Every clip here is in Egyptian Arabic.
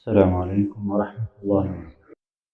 السلام عليكم ورحمة الله وبركاته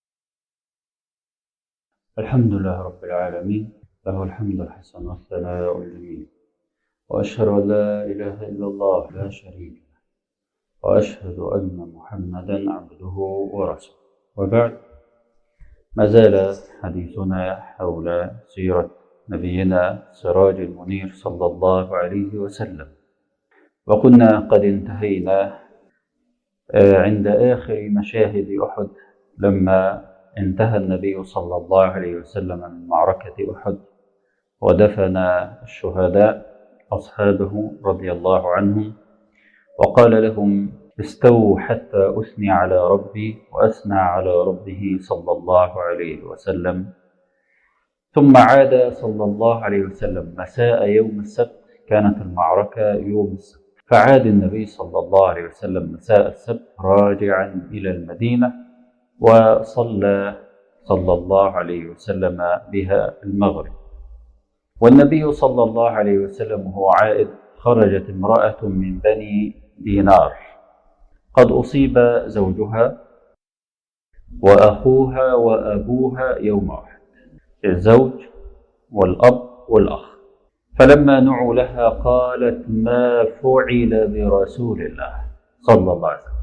الحمد لله رب العالمين له الحمد الحسن والثناء الجميل وأشهد أن لا إله إلا الله لا شريك له وأشهد أن محمدا عبده ورسوله وبعد ما زال حديثنا حول سيرة نبينا سراج المنير صلى الله عليه وسلم وكنا قد انتهينا عند آخر مشاهد أحد لما انتهى النبي صلى الله عليه وسلم من معركة أحد ودفن الشهداء أصحابه رضي الله عنهم وقال لهم استووا حتى أثني على ربي وأثنى على ربه صلى الله عليه وسلم ثم عاد صلى الله عليه وسلم مساء يوم السبت كانت المعركة يوم السبت فعاد النبي صلى الله عليه وسلم مساء السبت راجعا إلى المدينة وصلى صلى الله عليه وسلم بها المغرب والنبي صلى الله عليه وسلم وهو عائد خرجت امرأة من بني دينار قد أصيب زوجها وأخوها وأبوها يوم واحد الزوج والأب والأخ فلما نعوا لها قالت ما فعل برسول الله صلى الله عليه وسلم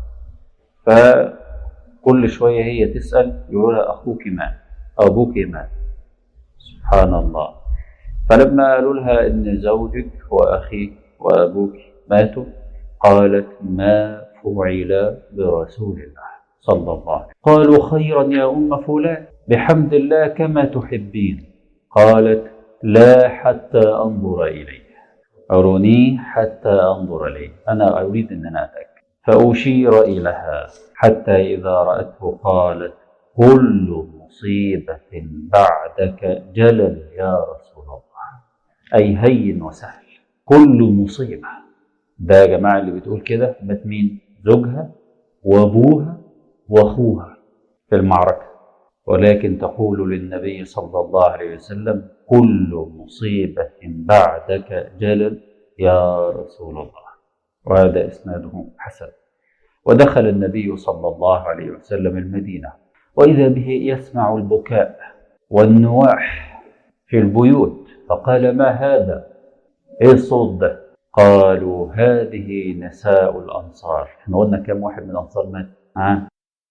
فكل شوية هي تسأل يقول لها أخوك مات أبوك مات سبحان الله فلما قالوا لها إن زوجك وأخيك وأبوك ماتوا قالت ما فعل برسول الله صلى الله عليه وسلم قالوا خيرا يا أم فلان بحمد الله كما تحبين قالت لا حتى أنظر إليه أروني حتى أنظر إليه أنا أريد أن أنا أتأكد فأشير إليها حتى إذا رأته قالت كل مصيبة بعدك جلل يا رسول الله أي هين وسهل كل مصيبة ده يا جماعة اللي بتقول كده مات مين زوجها وأبوها وأخوها في المعركة ولكن تقول للنبي صلى الله عليه وسلم كل مصيبة بعدك جلل يا رسول الله وهذا إسناده حسن ودخل النبي صلى الله عليه وسلم المدينة وإذا به يسمع البكاء والنواح في البيوت فقال ما هذا إيه الصوت ده قالوا هذه نساء الأنصار احنا قلنا كم واحد من الأنصار مات ها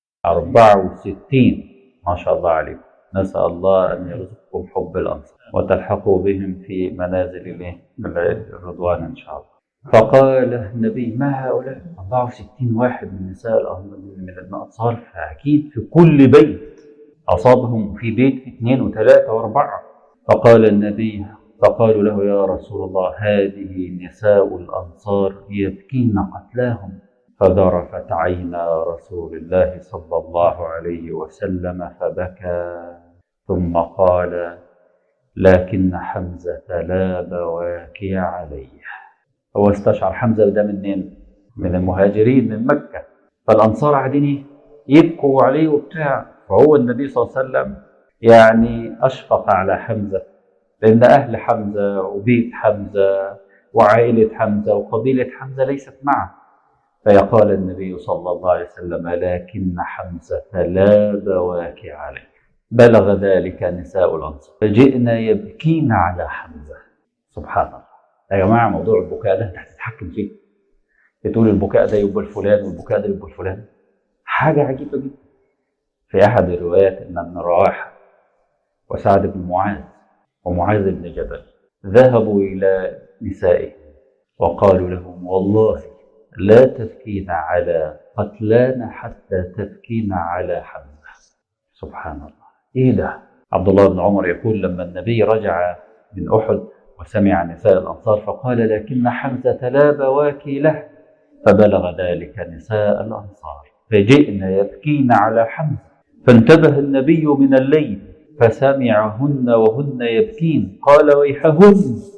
64 ما شاء الله عليكم نسأل الله أن يرزقكم حب الأنصار وتلحقوا بهم في منازل الرضوان إن شاء الله فقال النبي ما هؤلاء 64 واحد من نساء من الأنصار فأكيد في كل بيت أصابهم في بيت اثنين وثلاثة وأربعة فقال النبي فقالوا له يا رسول الله هذه نساء الأنصار يبكين قتلاهم فذرفت عينا رسول الله صلى الله عليه وسلم فبكى ثم قال لكن حمزة لا بواكي عليه هو استشعر حمزة ده منين؟ من المهاجرين من مكة فالأنصار قاعدين يبكوا عليه وبتاع فهو النبي صلى الله عليه وسلم يعني أشفق على حمزة لأن أهل حمزة وبيت حمزة وعائلة حمزة وقبيلة حمزة ليست معه فيقال النبي صلى الله عليه وسلم لكن حمزة لا بواكي عليه بلغ ذلك نساء الأنصار فجئنا يبكين على حمزة سبحان الله يا جماعة موضوع البكاء ده أنت هتتحكم فيه تقول البكاء ده يبقى الفلان والبكاء ده يبقى الفلان حاجة عجيبة جدا في أحد الروايات أن ابن رواحة وسعد بن معاذ ومعاذ بن جبل ذهبوا إلى نسائهم وقالوا لهم والله لا تبكين على قتلانا حتى تبكين على حمزة سبحان الله إيه ده عبد الله بن عمر يقول لما النبي رجع من أحد وسمع نساء الأنصار فقال لكن حمزة لا بواكي له فبلغ ذلك نساء الأنصار فجئنا يبكين على حمزة فانتبه النبي من الليل فسمعهن وهن يبكين قال ويحهن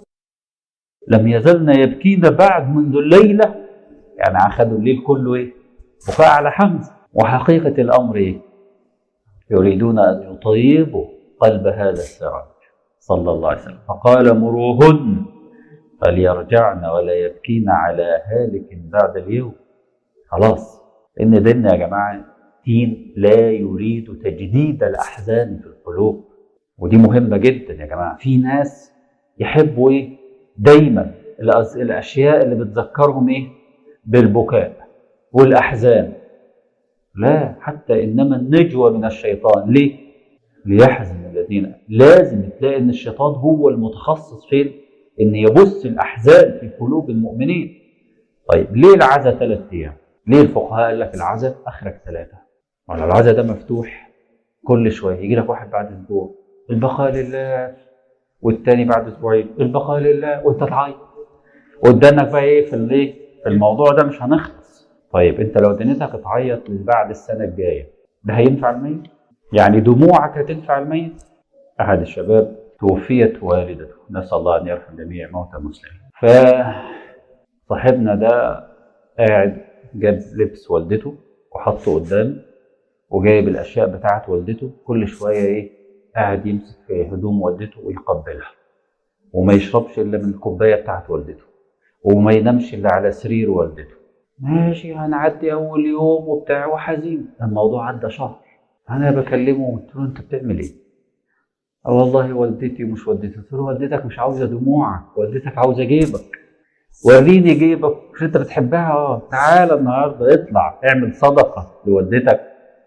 لم يزلن يبكين بعد منذ الليلة يعني أخذوا الليل كله إيه؟ بكاء على حمزة وحقيقة الأمر إيه؟ يريدون أن يطيبوا قلب هذا السراج صلى الله عليه وسلم فقال مروهن فليرجعن ولا يبكين على هالك بعد اليوم خلاص لان ديننا يا جماعه دين لا يريد تجديد الاحزان في القلوب ودي مهمه جدا يا جماعه في ناس يحبوا ايه دايما الأز- الاشياء اللي بتذكرهم ايه بالبكاء والاحزان لا حتى انما النجوى من الشيطان ليه ليحزن الذين لازم تلاقي ان الشيطان هو المتخصص فين ان يبث الاحزان في قلوب المؤمنين طيب ليه العزا ثلاث ايام ليه الفقهاء قال لك العزا اخرك ثلاثه ولا العزا ده مفتوح كل شويه يجي لك واحد بعد اسبوع البقاء لله والتاني بعد اسبوعين البقاء لله وانت تعيط قدامك بقى ايه في الايه في الموضوع ده مش هنخلص طيب انت لو دنيتك تعيط بعد السنه الجايه ده هينفع الميت يعني دموعك هتنفع الميت احد الشباب توفيت والدته نسال الله ان يرحم جميع موتى المسلمين فصاحبنا ده قاعد جاب لبس والدته وحطه قدامه وجايب الاشياء بتاعت والدته كل شويه ايه قاعد يمسك في هدوم والدته ويقبلها وما يشربش الا من الكوبايه بتاعت والدته وما ينامش الا على سرير والدته ماشي هنعدي اول يوم وبتاع وحزين الموضوع عدى شهر انا بكلمه قلت له انت بتعمل ايه؟ اه والله والدتي ومش والدتي قلت له والدتك مش عاوزه دموعك والدتك عاوزه جيبك وريني جيبك مش انت بتحبها اه تعالى النهارده اطلع اعمل صدقه لوالدتك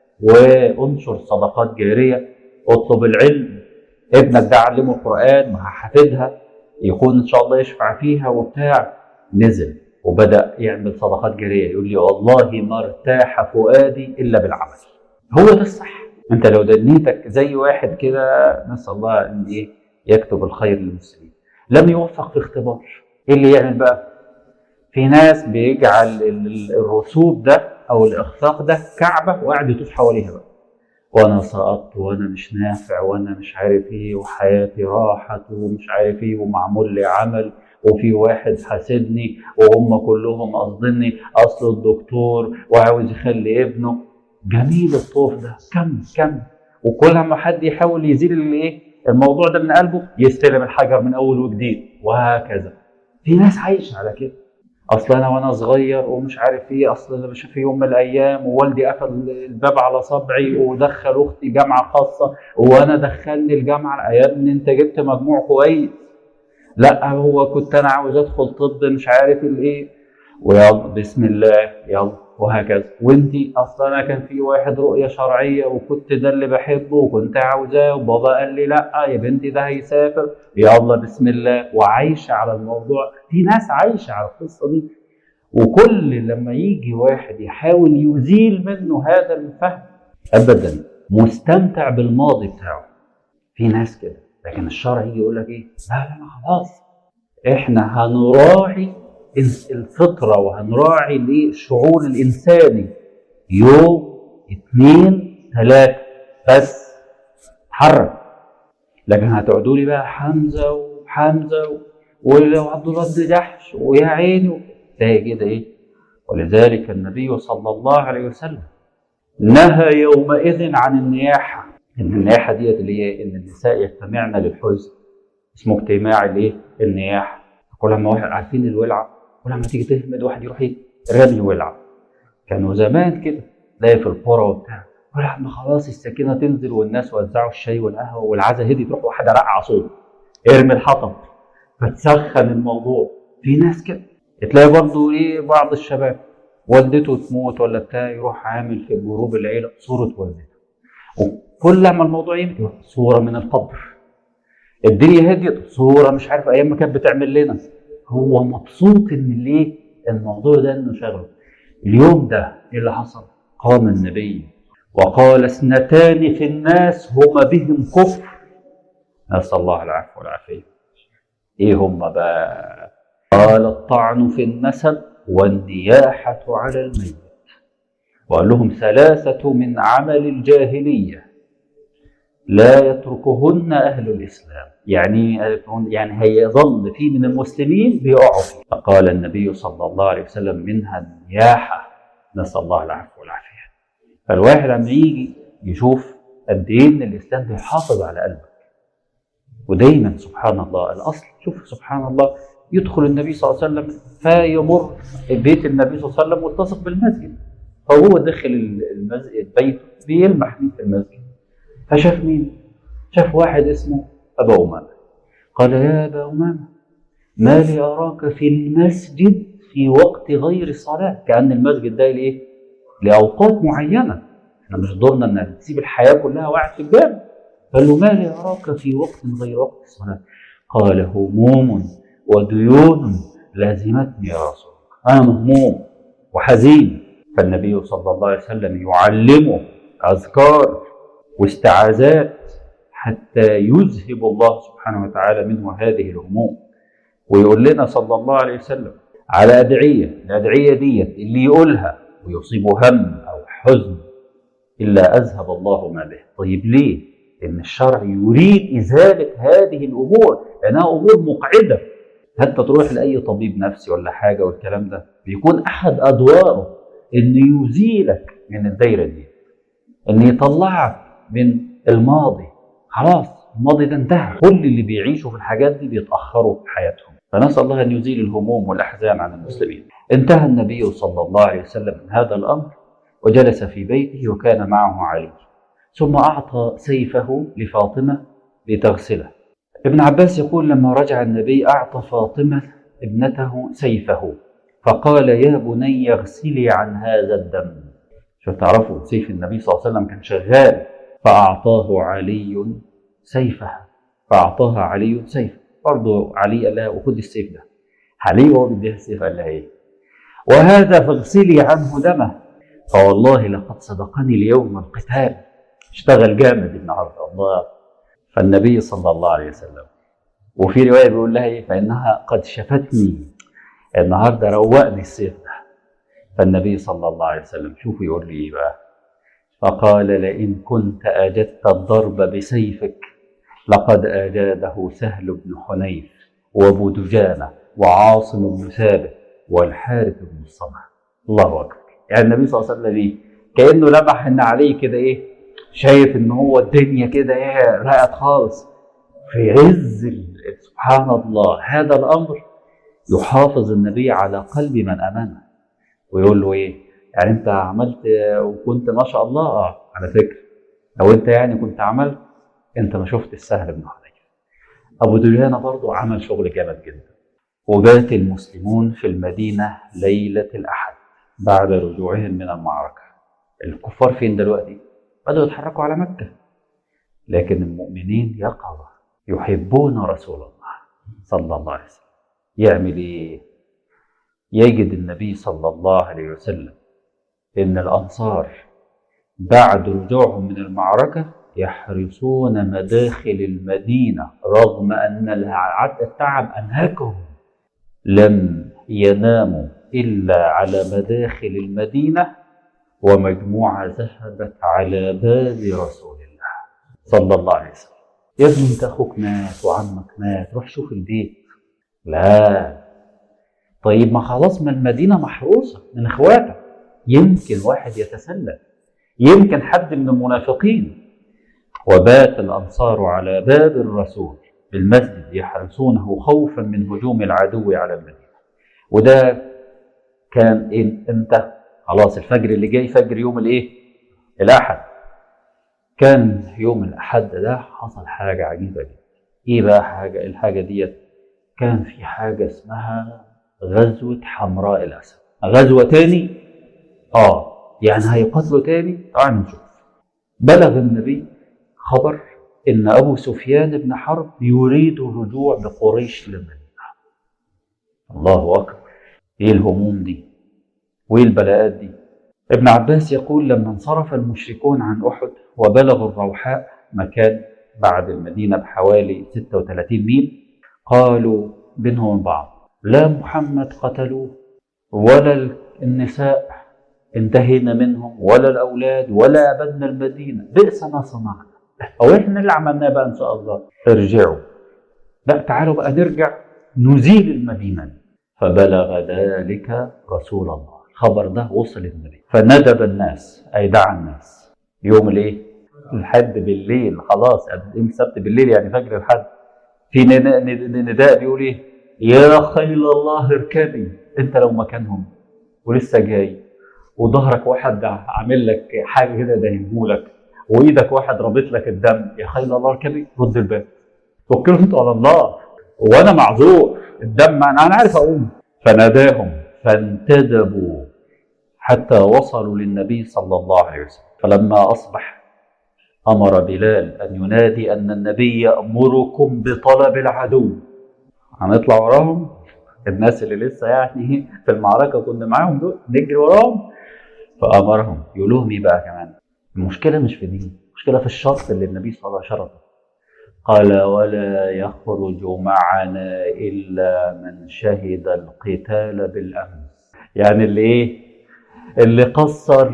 وانشر صدقات جاريه اطلب العلم ابنك ده علمه القران ما حافظها يكون ان شاء الله يشفع فيها وبتاع نزل وبدا يعمل صدقات جاريه يقول لي والله ما ارتاح فؤادي الا بالعمل هو ده الصح انت لو دنيتك زي واحد كده نسال الله ان ايه يكتب الخير للمسلمين لم يوفق في اختبار ايه اللي يعمل بقى في ناس بيجعل ال- ال- الرسوب ده او الاخفاق ده كعبه وقاعد يطوف حواليها بقى وانا سقطت وانا مش نافع وانا مش عارف ايه وحياتي راحت ومش عارف ايه ومعمول لي عمل وفي واحد حاسدني وهم كلهم قاصديني اصل الدكتور وعاوز يخلي ابنه جميل الطوف ده كم كم وكل ما حد يحاول يزيل الايه الموضوع ده من قلبه يستلم الحجر من اول وجديد وهكذا في ناس عايشه على كده اصل انا وانا صغير ومش عارف ايه اصل انا مش في يوم من الايام ووالدي قفل الباب على صبعي ودخل اختي جامعه خاصه وانا دخلني الجامعه يا ابني انت جبت مجموع كويس لا هو كنت انا عاوز ادخل طب مش عارف الايه ويلا بسم الله يلا وهكذا وانتي اصلا انا كان في واحد رؤيه شرعيه وكنت ده اللي بحبه وكنت عاوزاه وبابا قال لي لا يا بنتي ده هيسافر يلا بسم الله وعايشه على الموضوع في ناس عايشه على القصه دي وكل لما يجي واحد يحاول يزيل منه هذا الفهم ابدا مستمتع بالماضي بتاعه في ناس كده لكن الشرع يجي يقول لك ايه لا لا لا خلاص احنا هنراعي الفطره وهنراعي الايه الشعور الانساني يوم اثنين ثلاثه بس اتحرك لكن هتقعدوا لي بقى حمزه وحمزه و- ولو عبد الله بن جحش ويا عيني تلاقي كده ايه ولذلك النبي صلى الله عليه وسلم نهى يومئذ عن النياحه ان النياحه ديت اللي هي ان النساء يجتمعن للحزن اسمه اجتماع الايه النياحه كل ما واحد عارفين الولعه كل ما تيجي تهمد واحد يروح ايه رامي ولعه كانوا زمان كده تلاقي في القرى وبتاع يقول يا عم خلاص السكينه تنزل والناس وزعوا الشاي والقهوه والعزا هدي تروح واحده رقعه صوت ارمي الحطب فتسخن الموضوع في ناس كده تلاقي برضه ايه بعض الشباب والدته تموت ولا بتاع يروح عامل في جروب العيله صوره والدته وكل ما الموضوع يمشي يروح صوره من القبر الدنيا هديت صوره مش عارف ايام ما كانت بتعمل لنا هو مبسوط ان ليه الموضوع ده انه شغله اليوم ده ايه اللي حصل قام النبي وقال اثنتان في الناس هما بهم كفر نسال الله العفو والعافيه ايه هما بقى قال الطعن في النسب والنياحه على الميت وقال لهم ثلاثه من عمل الجاهليه لا يتركهن اهل الاسلام يعني يعني هيظل في من المسلمين بيقعوا فيه فقال النبي صلى الله عليه وسلم منها النياحه نسال الله العفو والعافيه فالواحد لما يجي يشوف قد ايه ان الاسلام بيحافظ على قلبك ودايما سبحان الله الاصل شوف سبحان الله يدخل النبي صلى الله عليه وسلم فيمر بيت النبي صلى الله عليه وسلم ملتصق بالمسجد فهو دخل المسجد بيته بيلمح مين في المسجد فشاف مين؟ شاف واحد اسمه أبا أمامة قال يا أبا أمامة ما لي أراك في المسجد في وقت غير الصلاة كأن المسجد ده لإيه؟ لأوقات معينة احنا مش دورنا ان تسيب الحياة كلها واحد في الجامع قال له ما لي أراك في وقت غير وقت الصلاة قال هموم وديون لازمتني يا رسول الله أنا مهموم وحزين فالنبي صلى الله عليه وسلم يعلمه أذكار واستعاذات حتى يذهب الله سبحانه وتعالى منه هذه الهموم ويقول لنا صلى الله عليه وسلم على أدعية الأدعية ديت اللي يقولها ويصيبه هم أو حزن إلا أذهب الله ما به طيب ليه؟ لأن الشرع يريد إزالة هذه الأمور لأنها أمور مقعدة حتى تروح لأي طبيب نفسي ولا حاجة والكلام ده بيكون أحد أدواره إنه يزيلك من الدايرة دي إن يطلعك من الماضي خلاص الماضي ده انتهى كل اللي بيعيشوا في الحاجات دي بيتأخروا في حياتهم فنسأل الله أن يزيل الهموم والأحزان عن المسلمين انتهى النبي صلى الله عليه وسلم من هذا الأمر وجلس في بيته وكان معه علي ثم أعطى سيفه لفاطمة لتغسله ابن عباس يقول لما رجع النبي أعطى فاطمة ابنته سيفه فقال يا بني اغسلي عن هذا الدم شو تعرفوا سيف النبي صلى الله عليه وسلم كان شغال فأعطاه علي سيفه فأعطاها علي سيف برضه علي قال لها وخد السيف ده علي وهو بيديها السيف قال لها ايه وهذا فاغسلي عنه دمه فوالله لقد صدقني اليوم القتال اشتغل جامد النهارده الله فالنبي صلى الله عليه وسلم وفي روايه بيقول لها ايه فانها قد شفتني النهارده روقني السيف ده فالنبي صلى الله عليه وسلم شوفوا يقول لي ايه بقى فقال لئن كنت اجدت الضرب بسيفك لقد اجاده سهل بن حنيف وابو دجانه وعاصم بن ثابت والحارث بن الصمع الله اكبر يعني النبي صلى الله عليه وسلم ايه كانه لمح ان عليه كده ايه شايف ان هو الدنيا كده ايه رقت خالص في عز سبحان الله هذا الامر يحافظ النبي على قلب من امامه ويقول له ايه يعني انت عملت وكنت ما شاء الله اه على فكره لو انت يعني كنت عملت انت ما شفت السهل بن حنيف ابو دجانه برضه عمل شغل جامد جدا وبات المسلمون في المدينه ليله الاحد بعد رجوعهم من المعركه الكفار فين دلوقتي بدأوا يتحركوا على مكة لكن المؤمنين يقظة يحبون رسول الله صلى الله عليه وسلم يعمل ايه يجد النبي صلى الله عليه وسلم ان الانصار بعد رجوعهم من المعركة يحرسون مداخل المدينة رغم ان التعب انهكهم لم يناموا الا على مداخل المدينه ومجموعة ذهبت على باب رسول الله صلى الله عليه وسلم يا ابني انت اخوك مات وعمك مات روح شوف البيت لا طيب ما خلاص ما المدينة محروسة من اخواتك يمكن واحد يتسلل يمكن حد من المنافقين وبات الأنصار على باب الرسول في المسجد يحرسونه خوفا من هجوم العدو على المدينة وده كان امتى خلاص الفجر اللي جاي فجر يوم الايه الاحد كان يوم الاحد ده حصل حاجه عجيبه جدا ايه بقى حاجه الحاجه ديت كان في حاجه اسمها غزوه حمراء الاسد غزوه تاني اه يعني هيقاتلوا تاني تعالوا نشوف بلغ النبي خبر ان ابو سفيان بن حرب يريد الرجوع بقريش للمدينه الله اكبر ايه الهموم دي وايه البلاءات دي ابن عباس يقول لما انصرف المشركون عن احد وبلغوا الروحاء مكان بعد المدينه بحوالي 36 ميل قالوا بينهم وبين بعض لا محمد قتلوه ولا النساء انتهينا منهم ولا الاولاد ولا ابدنا المدينه بئس ما صنعنا او احنا اللي عملناه بقى ان شاء الله ارجعوا لا تعالوا بقى نرجع نزيل المدينه دي فبلغ ذلك رسول الله الخبر ده وصل للنبي فندب الناس اي دعا الناس يوم الايه؟ الحد بالليل خلاص يوم السبت بالليل يعني فجر الحد في نداء بيقول ايه؟ يا خيل الله اركبي انت لو مكانهم ولسه جاي وظهرك واحد عامل لك حاجه كده دهنهولك وايدك واحد رابط لك الدم يا خيل الله اركبي رد الباب توكلوا انتوا على الله وانا معذور الدم انا انا عارف اقوم فناداهم فانتدبوا حتى وصلوا للنبي صلى الله عليه وسلم فلما اصبح امر بلال ان ينادي ان النبي يامركم بطلب العدو هنطلع وراهم الناس اللي لسه يعني في المعركه كنا معاهم دول نجري وراهم فامرهم يقول لهم ايه بقى كمان المشكله مش في دي المشكله في الشرط اللي النبي صلى الله عليه وسلم شرطه قال ولا يخرج معنا الا من شهد القتال بالامس يعني اللي ايه اللي قصر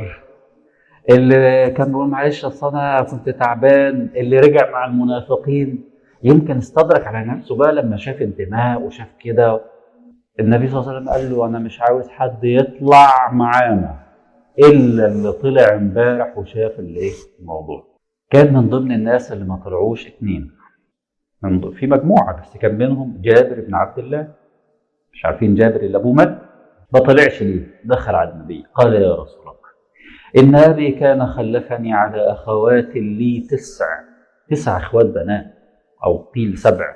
اللي كان بيقول معلش اصل انا كنت تعبان اللي رجع مع المنافقين يمكن استدرك على نفسه بقى لما شاف انتماء وشاف كده النبي صلى الله عليه وسلم قال له انا مش عاوز حد يطلع معانا الا اللي طلع امبارح وشاف الايه الموضوع كان من ضمن الناس اللي ما طلعوش اثنين من ضمن في مجموعه بس كان منهم جابر بن عبد الله مش عارفين جابر اللي ابوه مات ما طلعش ليه دخل على النبي قال يا رسول الله ان ابي كان خلفني على اخوات لي تسع تسع اخوات بنات او قيل سبع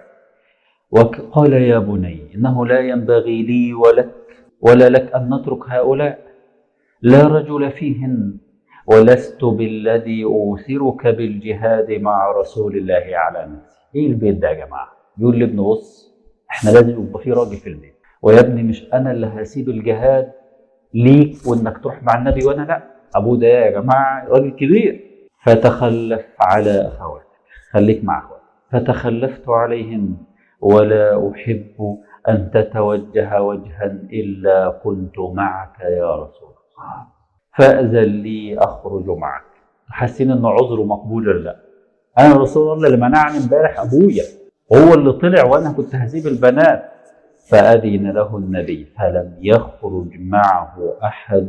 وقال يا بني انه لا ينبغي لي ولك ولا لك ان نترك هؤلاء لا رجل فيهن ولست بالذي اوثرك بالجهاد مع رسول الله على نفسي ايه البيت ده يا جماعه يقول لابنه بص احنا لازم يبقى في راجل في البيت ويا ابني مش انا اللي هسيب الجهاد ليك وانك تروح مع النبي وانا لا ابوه ده يا جماعه راجل كبير فتخلف على اخواتك خليك مع اخواتك فتخلفت عليهم ولا احب ان تتوجه وجها الا كنت معك يا رسول الله فاذن لي اخرج معك حاسين انه عذره مقبول ولا لا انا رسول الله اللي منعني امبارح ابويا هو اللي طلع وانا كنت هسيب البنات فأذن له النبي فلم يخرج معه أحد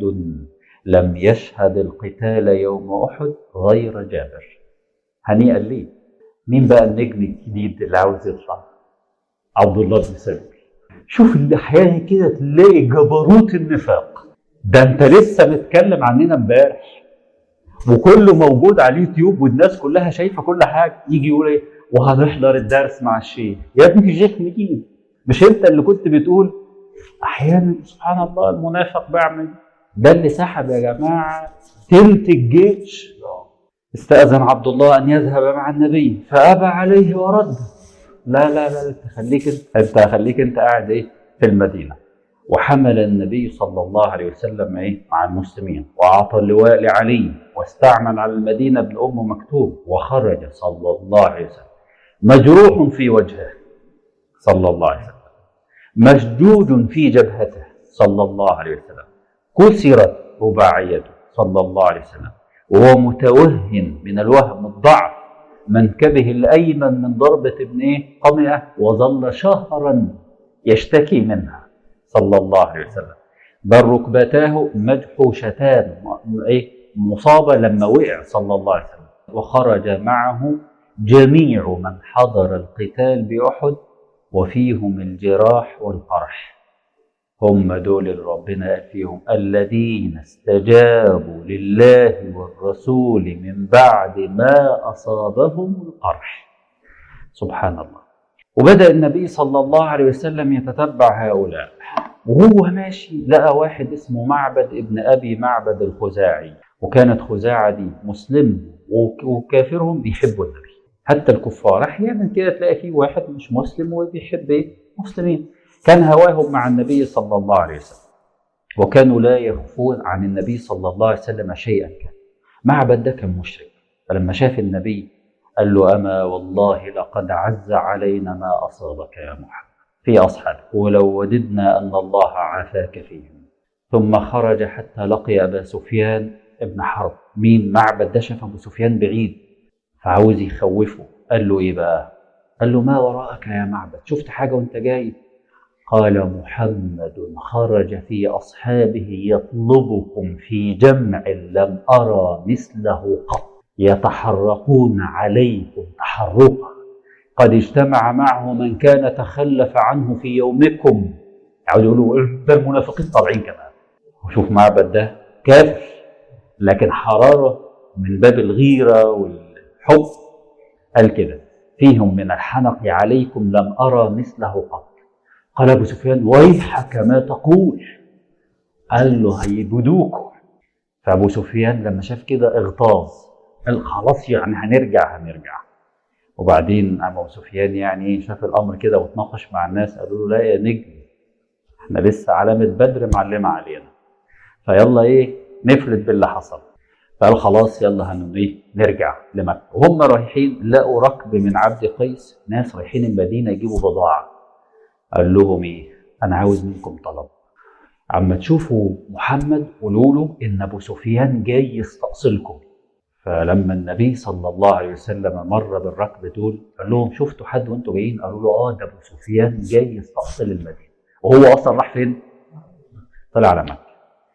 لم يشهد القتال يوم أحد غير جابر هنيئا ليه مين بقى النجم الجديد اللي عاوز يطلع عبد الله بن سلول شوف اللي احيانا كده تلاقي جبروت النفاق ده انت لسه متكلم عننا امبارح وكله موجود على اليوتيوب والناس كلها شايفه كل حاجه يجي يقول ايه وهنحضر الدرس مع الشيخ يا ابني الشيخ مين مش انت اللي كنت بتقول احيانا سبحان الله المنافق بيعمل ده اللي سحب يا جماعه تلت الجيش استأذن عبد الله أن يذهب مع النبي فأبى عليه ورد لا لا لا خليك انت انت خليك انت قاعد ايه في المدينة وحمل النبي صلى الله عليه وسلم ايه مع المسلمين وأعطى اللواء لعلي واستعمل على المدينة ابن أم مكتوب وخرج صلى الله عليه وسلم مجروح في وجهه صلى الله عليه وسلم مشدود في جبهته صلى الله عليه وسلم كسرت رباعيته صلى الله عليه وسلم وهو متوهن من الوهم الضعف منكبه الايمن من ضربه ابن ايه قمئه وظل شهرا يشتكي منها صلى الله عليه وسلم بل ركبتاه مجحوشتان ايه مصابه لما وقع صلى الله عليه وسلم وخرج معه جميع من حضر القتال باحد وفيهم الجراح والقرح هم دول اللي ربنا قال فيهم الذين استجابوا لله والرسول من بعد ما أصابهم القرح سبحان الله وبدأ النبي صلى الله عليه وسلم يتتبع هؤلاء وهو ماشي لقى واحد اسمه معبد ابن أبي معبد الخزاعي وكانت خزاعة دي مسلم وكافرهم بيحبوا النبي حتى الكفار احيانا كده تلاقي في واحد مش مسلم وبيحب ايه مسلمين كان هواهم مع النبي صلى الله عليه وسلم وكانوا لا يخفون عن النبي صلى الله عليه وسلم شيئا كان معبد ده كان مشرك فلما شاف النبي قال له أما والله لقد عز علينا ما أصابك يا محمد في أصحابك ولو وددنا أن الله عافاك فيهم ثم خرج حتى لقي أبا سفيان ابن حرب مين معبد ده شاف أبو سفيان بعيد فعاوز يخوفه قال له ايه بقى قال له ما وراءك يا معبد شفت حاجه وانت جاي قال محمد خرج في اصحابه يطلبكم في جمع لم ارى مثله قط يتحرقون عليكم تحرقا قد اجتمع معه من كان تخلف عنه في يومكم يقعدوا يقولوا ده المنافقين طالعين كمان وشوف معبد ده كافر لكن حرارة من باب الغيرة والحب قال كده فيهم من الحنق عليكم لم أرى مثله قط قال أبو سفيان ويحك ما تقول قال له هيبدوكم فأبو سفيان لما شاف كده اغتاظ قال خلاص يعني هنرجع هنرجع وبعدين أبو سفيان يعني شاف الأمر كده واتناقش مع الناس قالوا له لا يا نجم احنا لسه علامة بدر معلمة علينا فيلا ايه نفلت باللي حصل فقال خلاص يلا هن ايه نرجع لمكة وهم رايحين لقوا ركب من عبد قيس ناس رايحين المدينة يجيبوا بضاعة قال لهم ايه انا عاوز منكم طلب عما تشوفوا محمد قولوا له ان ابو سفيان جاي يستأصلكم فلما النبي صلى الله عليه وسلم مر بالركب دول قال لهم شفتوا حد وانتوا جايين قالوا له اه ده ابو سفيان جاي يستأصل المدينه وهو اصلا راح فين؟ طلع على مكه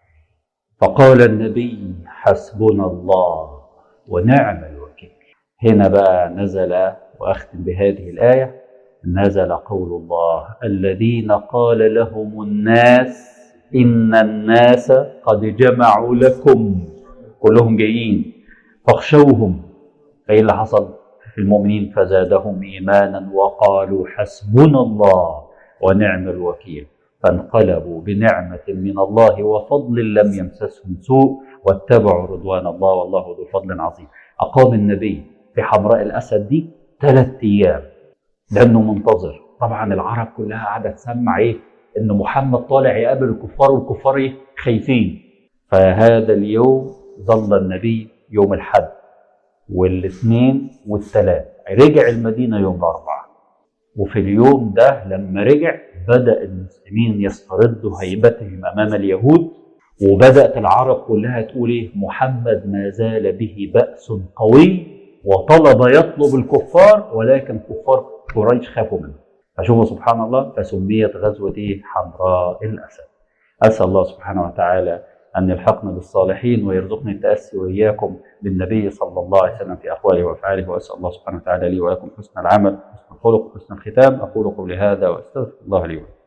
فقال النبي حسبنا الله ونعم الوكيل هنا بقى نزل واختم بهذه الايه نزل قول الله الذين قال لهم الناس ان الناس قد جمعوا لكم كلهم جايين فاخشوهم فايه اللي حصل المؤمنين فزادهم ايمانا وقالوا حسبنا الله ونعم الوكيل فانقلبوا بنعمة من الله وفضل لم يمسسهم سوء واتبعوا رضوان الله والله ذو فضل عظيم أقام النبي في حمراء الأسد دي ثلاث أيام لأنه منتظر طبعا العرب كلها قاعدة تسمع إيه إن محمد طالع يقابل الكفار والكفار إيه خايفين فهذا اليوم ظل النبي يوم الحد والاثنين والثلاث رجع المدينة يوم الأربعاء وفي اليوم ده لما رجع بدأ المسلمين يستردوا هيبتهم أمام اليهود وبدأت العرب كلها تقول إيه محمد ما زال به بأس قوي وطلب يطلب الكفار ولكن كفار قريش خافوا منه فشوفوا سبحان الله فسميت غزوة إيه حمراء الأسد أسأل الله سبحانه وتعالى أن يلحقنا بالصالحين ويرزقني التأسي وإياكم بالنبي صلى الله عليه وسلم في أقواله وأفعاله وأسأل الله سبحانه وتعالى لي ولكم حسن العمل حسن الخلق حسن الختام أقول قولي هذا وأستغفر الله لي ولكم